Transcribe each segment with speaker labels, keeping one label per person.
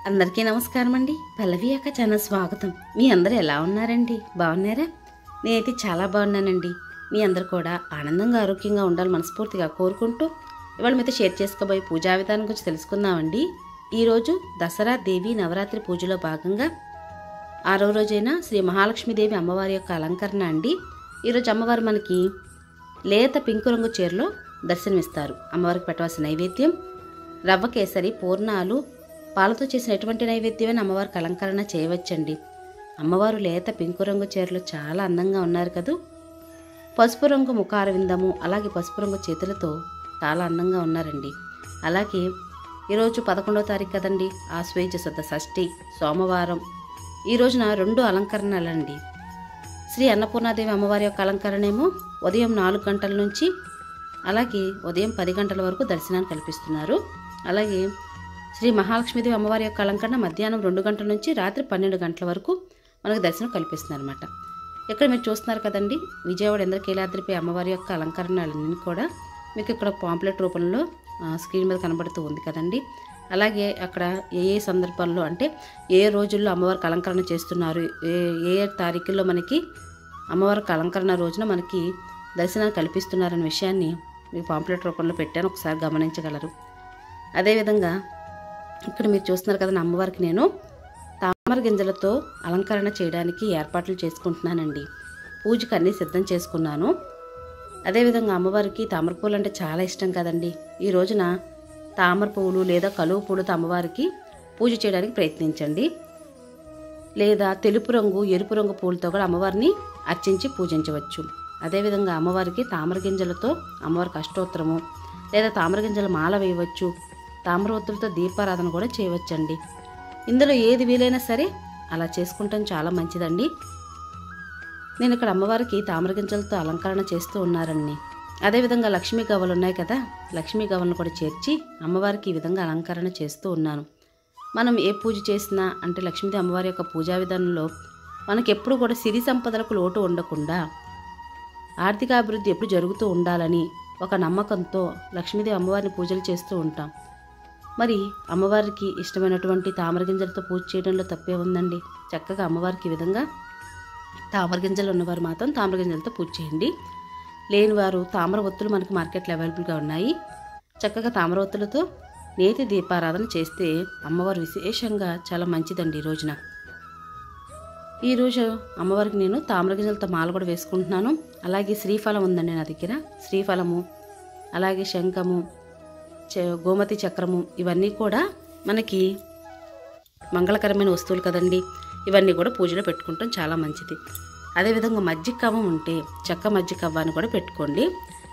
Speaker 1: అందరికీ నమస్కారం అండి పల్లవి యొక్క ఛానల్ స్వాగతం మీ అందరూ ఎలా ఉన్నారండి బాగున్నారా నేనైతే చాలా బాగున్నానండి మీ అందరు కూడా ఆనందంగా ఆరోగ్యంగా ఉండాలి మనస్ఫూర్తిగా కోరుకుంటూ ఇవాళ మీతో షేర్ చేసుకోబోయే పూజా విధానం గురించి తెలుసుకుందామండి ఈరోజు దసరా దేవి నవరాత్రి పూజలో భాగంగా ఆరో రోజైన శ్రీ మహాలక్ష్మీదేవి అమ్మవారి యొక్క అలంకరణ అండి ఈరోజు అమ్మవారు మనకి లేత పింకు రంగు చీరలో దర్శనమిస్తారు అమ్మవారికి పెట్టవలసిన నైవేద్యం రవ్వ కేసరి పూర్ణాలు పాలతో చేసిన ఎటువంటి నైవేద్యమైన అమ్మవారికి అలంకరణ చేయవచ్చండి అమ్మవారు లేత పింకు రంగు చీరలో చాలా అందంగా ఉన్నారు కదూ పసుపు రంగు ముఖార విందము అలాగే పసుపు రంగు చేతులతో చాలా అందంగా ఉన్నారండి అలాగే ఈరోజు పదకొండవ తారీఖు కదండి ఆశ్వేజ శుద్ధ షష్ఠి సోమవారం ఈ రోజున రెండు అలంకరణలండి శ్రీ అన్నపూర్ణాదేవి అమ్మవారి యొక్క అలంకరణ ఏమో ఉదయం నాలుగు గంటల నుంచి అలాగే ఉదయం పది గంటల వరకు దర్శనాన్ని కల్పిస్తున్నారు అలాగే శ్రీ మహాలక్ష్మీదేవి అమ్మవారి యొక్క అలంకరణ మధ్యాహ్నం రెండు గంటల నుంచి రాత్రి పన్నెండు గంటల వరకు మనకు దర్శనం కల్పిస్తున్నారు అనమాట ఇక్కడ మీరు చూస్తున్నారు కదండి విజయవాడ ఇంద్రకీలాద్రిపై అమ్మవారి యొక్క అలంకరణలన్నీ కూడా మీకు ఇక్కడ పాంప్లెట్ రూపంలో ఆ, స్క్రీన్ మీద కనబడుతూ ఉంది కదండి అలాగే అక్కడ ఏ ఏ సందర్భాల్లో అంటే ఏ రోజుల్లో అమ్మవారికి అలంకరణ చేస్తున్నారు ఏ ఏ తారీఖుల్లో మనకి అమ్మవారికి అలంకరణ రోజున మనకి దర్శనాన్ని కల్పిస్తున్నారనే విషయాన్ని మీకు పాంప్లెట్ రూపంలో పెట్టాను ఒకసారి గమనించగలరు అదేవిధంగా ఇక్కడ మీరు చూస్తున్నారు కదా నా అమ్మవారికి నేను తామర గింజలతో అలంకరణ చేయడానికి ఏర్పాట్లు చేసుకుంటున్నానండి పూజకి అన్నీ సిద్ధం చేసుకున్నాను అదేవిధంగా అమ్మవారికి తామర పూలు అంటే చాలా ఇష్టం కదండి ఈ రోజున తామర పువ్వులు లేదా కలువ పూలతో అమ్మవారికి పూజ చేయడానికి ప్రయత్నించండి లేదా తెలుపు రంగు ఎరుపు రంగు పూలతో కూడా అమ్మవారిని అర్చించి పూజించవచ్చు అదేవిధంగా అమ్మవారికి తామర గింజలతో అమ్మవారికి అష్టోత్తరము లేదా తామర గింజల మాల వేయవచ్చు తామర ఒత్తులతో దీపారాధన కూడా చేయవచ్చండి ఇందులో ఏది వీలైనా సరే అలా చేసుకుంటాం చాలా మంచిదండి నేను ఇక్కడ అమ్మవారికి తామర గింజలతో అలంకరణ చేస్తూ ఉన్నారండి అదేవిధంగా లక్ష్మీ గవ్వలు ఉన్నాయి కదా లక్ష్మీ గవ్వలను కూడా చేర్చి అమ్మవారికి ఈ విధంగా అలంకరణ చేస్తూ ఉన్నాను మనం ఏ పూజ చేసినా అంటే లక్ష్మీదేవి అమ్మవారి యొక్క పూజా విధానంలో మనకి ఎప్పుడు కూడా సిరి సంపదలకు లోటు ఉండకుండా ఆర్థిక అభివృద్ధి ఎప్పుడు జరుగుతూ ఉండాలని ఒక నమ్మకంతో లక్ష్మీదేవి అమ్మవారిని పూజలు చేస్తూ ఉంటాం మరి అమ్మవారికి ఇష్టమైనటువంటి తామర గింజలతో పూజ చేయడంలో తప్పే ఉందండి చక్కగా అమ్మవారికి ఈ విధంగా తామర గింజలు ఉన్నవారు మాత్రం తామర గింజలతో పూజ చేయండి లేని వారు తామర ఒత్తులు మనకి మార్కెట్లో అవైలబుల్గా ఉన్నాయి చక్కగా తామర ఒత్తులతో నేతి దీపారాధన చేస్తే అమ్మవారు విశేషంగా చాలా మంచిదండి ఈ రోజున ఈరోజు అమ్మవారికి నేను తామర గింజలతో మాల కూడా వేసుకుంటున్నాను అలాగే శ్రీఫలం ఉందండి నా దగ్గర శ్రీఫలము అలాగే శంఖము చ- గోమతి చక్రము ఇవన్నీ కూడా మనకి మంగళకరమైన వస్తువులు కదండి ఇవన్నీ కూడా పూజలో పెట్టుకుంటాం చాలా మంచిది అదేవిధంగా మజ్జిగ కవ్వం ఉంటే చెక్క మజ్జిగ కవ్వాన్ని కూడా పెట్టుకోండి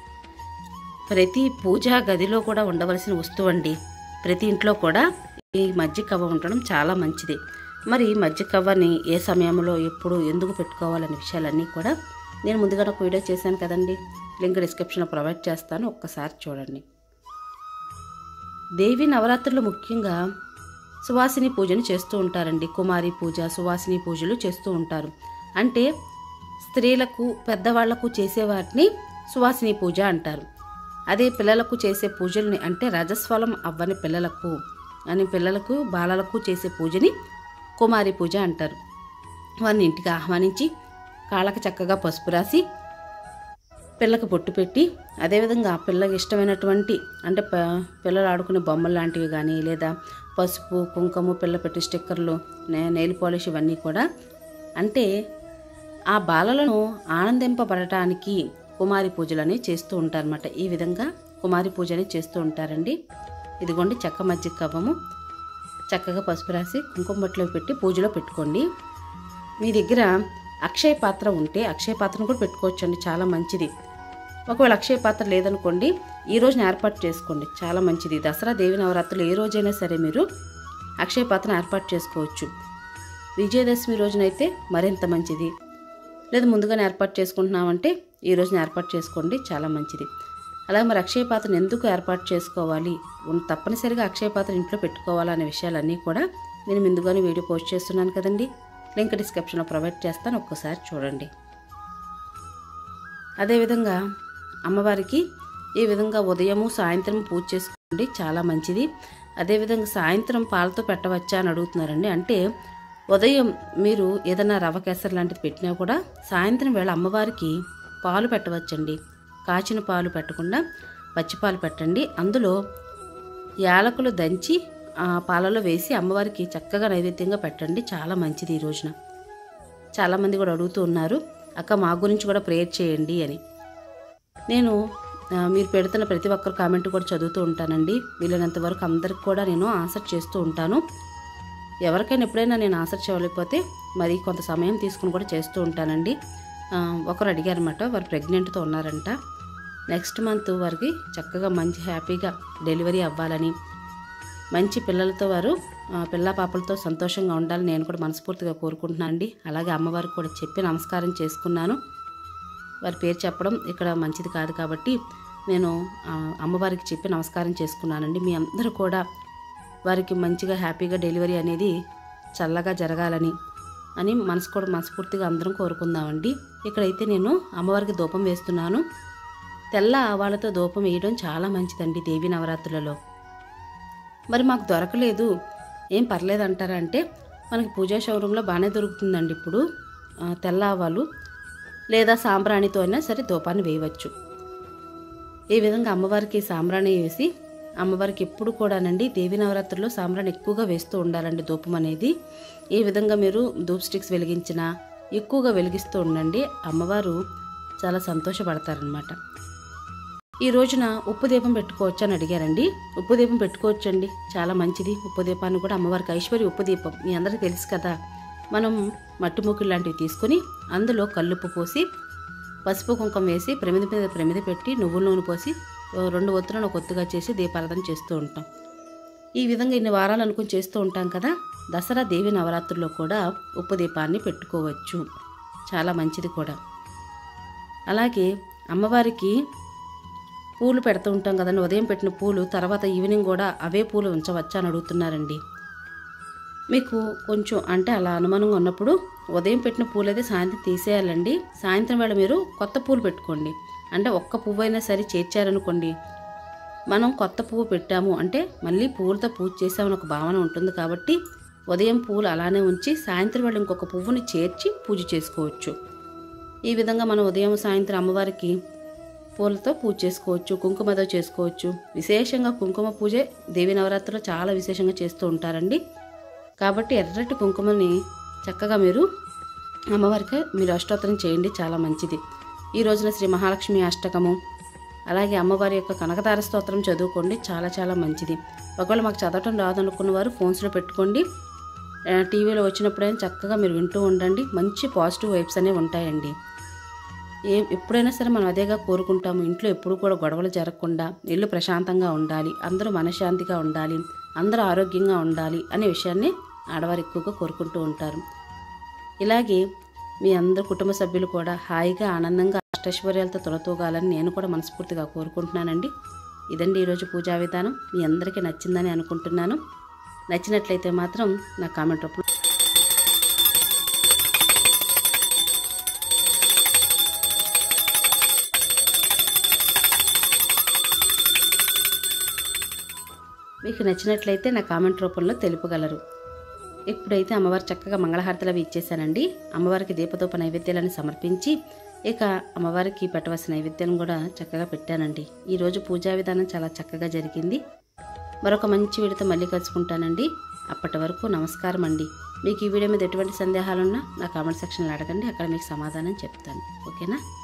Speaker 1: ప్రతి పూజా గదిలో కూడా ఉండవలసిన వస్తువు అండి ప్రతి ఇంట్లో కూడా ఈ మజ్జిగ కవ్వ ఉండడం చాలా మంచిది మరి ఈ మజ్జిగ కవ్వని ఏ సమయంలో ఎప్పుడు ఎందుకు పెట్టుకోవాలనే విషయాలన్నీ కూడా నేను ముందుగా ఒక వీడియో చేశాను కదండి లింక్ డిస్క్రిప్షన్లో ప్రొవైడ్ చేస్తాను ఒక్కసారి చూడండి దేవి నవరాత్రులు ముఖ్యంగా సువాసిని పూజను చేస్తూ ఉంటారండి కుమారి పూజ సువాసిని పూజలు చేస్తూ ఉంటారు అంటే స్త్రీలకు పెద్దవాళ్లకు చేసే వాటిని సువాసిని పూజ అంటారు అదే పిల్లలకు చేసే పూజల్ని అంటే రజస్వలం అవ్వని పిల్లలకు అని పిల్లలకు బాలలకు చేసే పూజని కుమారి పూజ అంటారు వారిని ఇంటికి ఆహ్వానించి కాళ్ళకు చక్కగా పసుపు రాసి పిల్లకి బొట్టు పెట్టి అదేవిధంగా పిల్లకి ఇష్టమైనటువంటి అంటే ప పిల్లలు ఆడుకునే బొమ్మలు లాంటివి కానీ లేదా పసుపు కుంకుమ పిల్ల పెట్టి స్టిక్కర్లు నే నెయిల్ పాలిష్ ఇవన్నీ కూడా అంటే ఆ బాలలను ఆనందింపబడటానికి కుమారి పూజలు అనేవి చేస్తూ ఉంటారన్నమాట ఈ విధంగా కుమారి పూజ అనేది చేస్తూ ఉంటారండి ఇదిగోండి చెక్క మజ్జిగ కవ్వము చక్కగా పసుపు రాసి కుంకుమ బొట్లో పెట్టి పూజలో పెట్టుకోండి మీ దగ్గర అక్షయ పాత్ర ఉంటే అక్షయ పాత్రను కూడా పెట్టుకోవచ్చండి చాలా మంచిది ఒకవేళ అక్షయ పాత్ర లేదనుకోండి ఈ రోజున ఏర్పాటు చేసుకోండి చాలా మంచిది దసరా దేవి నవరాత్రులు ఏ రోజైనా సరే మీరు అక్షయ పాత్రను ఏర్పాటు చేసుకోవచ్చు విజయదశమి రోజునైతే మరింత మంచిది లేదు ముందుగానే ఏర్పాటు చేసుకుంటున్నామంటే ఈ రోజున ఏర్పాటు చేసుకోండి చాలా మంచిది అలాగే మరి అక్షయ పాత్రను ఎందుకు ఏర్పాటు చేసుకోవాలి ఉన్- తప్పనిసరిగా అక్షయ పాత్ర ఇంట్లో పెట్టుకోవాలనే విషయాలన్నీ కూడా నేను ముందుగానే వీడియో పోస్ట్ చేస్తున్నాను కదండి లింక్ డిస్క్రిప్షన్లో ప్రొవైడ్ చేస్తాను ఒక్కసారి చూడండి అదేవిధంగా అమ్మవారికి ఈ విధంగా ఉదయము సాయంత్రం పూజ చేసుకోండి చాలా మంచిది అదేవిధంగా సాయంత్రం పాలతో పెట్టవచ్చా అని అడుగుతున్నారండి అంటే ఉదయం మీరు ఏదైనా రవ కేసరి లాంటిది పెట్టినా కూడా సాయంత్రం వేళ అమ్మవారికి పాలు పెట్టవచ్చండి కాచిన పాలు పెట్టకుండా పచ్చిపాలు పెట్టండి అందులో యాలకులు దంచి ఆ పాలలో వేసి అమ్మవారికి చక్కగా నైవేద్యంగా పెట్టండి చాలా మంచిది ఈ రోజున చాలామంది కూడా అడుగుతూ ఉన్నారు అక్క మా గురించి కూడా ప్రేయర్ చేయండి అని నేను ఆ, మీరు పెడుతున్న ప్రతి ఒక్కరు కామెంట్ కూడా చదువుతూ ఉంటానండి వీలైనంత వరకు అందరికి కూడా నేను ఆన్సర్ చేస్తూ ఉంటాను ఎవరికైనా ఎప్పుడైనా నేను ఆన్సర్ చేయలేకపోతే మరి కొంత సమయం తీసుకుని కూడా చేస్తూ ఉంటానండి ఆ, ఒకరు అడిగారన్నమాట వారు ప్రెగ్నెంట్తో ఉన్నారంట నెక్స్ట్ మంత్ వారికి చక్కగా మంచి హ్యాపీగా డెలివరీ అవ్వాలని మంచి పిల్లలతో వారు ఆ, పిల్ల పాపలతో సంతోషంగా ఉండాలని నేను కూడా మనస్ఫూర్తిగా కోరుకుంటున్నాను అండి అలాగే అమ్మవారికి కూడా చెప్పి నమస్కారం చేసుకున్నాను వారి పేరు చెప్పడం ఇక్కడ మంచిది కాదు కాబట్టి నేను ఆ, అమ్మవారికి చెప్పి నమస్కారం చేసుకున్నానండి మీ అందరూ కూడా వారికి మంచిగా హ్యాపీగా డెలివరీ అనేది చల్లగా జరగాలని అని మనసు కూడా మనస్ఫూర్తిగా అందరం కోరుకుందామండి ఇక్కడైతే నేను అమ్మవారికి ధూపం వేస్తున్నాను తెల్ల ఆవాలతో ధూపం వేయడం చాలా మంచిదండి దేవి నవరాత్రులలో మరి మాకు దొరకలేదు ఏం పర్లేదు అంటారా అంటే మనకి పూజా షోరూంలో బాగానే దొరుకుతుందండి ఇప్పుడు ఆ, తెల్ల ఆవాలు లేదా సాంబ్రాణితో అయినా సరే ధూపాన్ని వేయవచ్చు ఈ విధంగా అమ్మవారికి సాంబ్రాణి వేసి అమ్మవారికి ఎప్పుడు కూడానండి దేవి నవరాత్రుల్లో సాంబ్రాణి ఎక్కువగా వేస్తూ ఉండాలండి ధూపం అనేది ఈ విధంగా మీరు ధూప్ స్టిక్స్ వెలిగించినా ఎక్కువగా వెలిగిస్తూ ఉండండి అమ్మవారు చాలా సంతోషపడతారనమాట ఈ రోజున ఉప్పు దీపం పెట్టుకోవచ్చు అని అడిగారండి ఉప్పు దీపం పెట్టుకోవచ్చండి చాలా మంచిది ఉప్పు దీపాన్ని కూడా అమ్మవారికి ఐశ్వర్య ఉప్పు దీపం మీ అందరికీ తెలుసు కదా మనం మట్టి మూకులు లాంటివి తీసుకొని అందులో కల్లుప్పు పోసి పసుపు కుంకుమ వేసి ప్రమిది మీద ప్రమిది పెట్టి నువ్వుల నూనె పోసి ఓ రెండు ఒత్తులను ఒక ఒత్తుగా చేసి దీపారాధన చేస్తూ ఉంటాం ఈ విధంగా ఇన్ని వారాలు అనుకుని చేస్తూ ఉంటాం కదా దసరా దేవి నవరాత్రుల్లో కూడా ఉప్పు దీపాన్ని పెట్టుకోవచ్చు చాలా మంచిది కూడా అలాగే అమ్మవారికి పూలు పెడుతూ ఉంటాం కదండి ఉదయం పెట్టిన పూలు తర్వాత ఈవినింగ్ కూడా అవే పూలు ఉంచవచ్చా అని అడుగుతున్నారండి మీకు కొంచెం అంటే అలా అనుమానంగా ఉన్నప్పుడు ఉదయం పెట్టిన పూలు అయితే సాయంత్రం తీసేయాలండి సాయంత్రం వేళ మీరు కొత్త పూలు పెట్టుకోండి అంటే ఒక్క పువ్వు అయినా సరే చేర్చారనుకోండి మనం కొత్త పువ్వు పెట్టాము అంటే మళ్ళీ పువ్వులతో పూజ చేసామని ఒక భావన ఉంటుంది కాబట్టి ఉదయం పువ్వులు అలానే ఉంచి సాయంత్రం వేళ ఇంకొక పువ్వుని చేర్చి పూజ చేసుకోవచ్చు ఈ విధంగా మనం ఉదయం సాయంత్రం అమ్మవారికి పూలతో పూజ చేసుకోవచ్చు కుంకుమతో చేసుకోవచ్చు విశేషంగా కుంకుమ పూజే దేవి నవరాత్రిలో చాలా విశేషంగా చేస్తూ ఉంటారండి కాబట్టి ఎర్రటి కుంకుమని చక్కగా మీరు అమ్మవారికి మీరు అష్టోత్తరం చేయండి చాలా మంచిది ఈ రోజున శ్రీ మహాలక్ష్మి అష్టకము అలాగే అమ్మవారి యొక్క కనకదార స్తోత్రం చదువుకోండి చాలా చాలా మంచిది ఒకవేళ మాకు చదవటం రాదనుకున్న వారు ఫోన్స్లో పెట్టుకోండి ఆ, టీవీలో వచ్చినప్పుడైనా చక్కగా మీరు వింటూ ఉండండి మంచి పాజిటివ్ వైబ్స్ అనేవి ఉంటాయండి ఏ ఎప్పుడైనా సరే మనం అదేగా కోరుకుంటాము ఇంట్లో ఎప్పుడు కూడా గొడవలు జరగకుండా ఇల్లు ప్రశాంతంగా ఉండాలి అందరూ మనశ్శాంతిగా ఉండాలి అందరూ ఆరోగ్యంగా ఉండాలి అనే విషయాన్ని ఆడవారు ఎక్కువగా కోరుకుంటూ ఉంటారు ఇలాగే మీ అందరు కుటుంబ సభ్యులు కూడా హాయిగా ఆనందంగా అష్టైశ్వర్యాలతో తొలతూగాలని నేను కూడా మనస్ఫూర్తిగా కోరుకుంటున్నానండి ఇదండి ఈరోజు పూజా విధానం మీ అందరికీ నచ్చిందని అనుకుంటున్నాను నచ్చినట్లయితే మాత్రం నా కామెంట్ రూపంలో మీకు నచ్చినట్లయితే నా కామెంట్ రూపంలో తెలుపగలరు ఇప్పుడైతే అమ్మవారు చక్కగా మంగళహారతులు అవి ఇచ్చేసానండి అమ్మవారికి దీపదూప నైవేద్యాలను సమర్పించి ఇక అమ్మవారికి పెట్టవలసిన నైవేద్యాలను కూడా చక్కగా పెట్టానండి ఈరోజు పూజా విధానం చాలా చక్కగా జరిగింది మరొక మంచి వీడియోతో మళ్ళీ కలుసుకుంటానండి అప్పటి వరకు నమస్కారం అండి మీకు ఈ వీడియో మీద ఎటువంటి సందేహాలున్నా నా కామెంట్ సెక్షన్లో అడగండి అక్కడ మీకు సమాధానం చెప్తాను ఓకేనా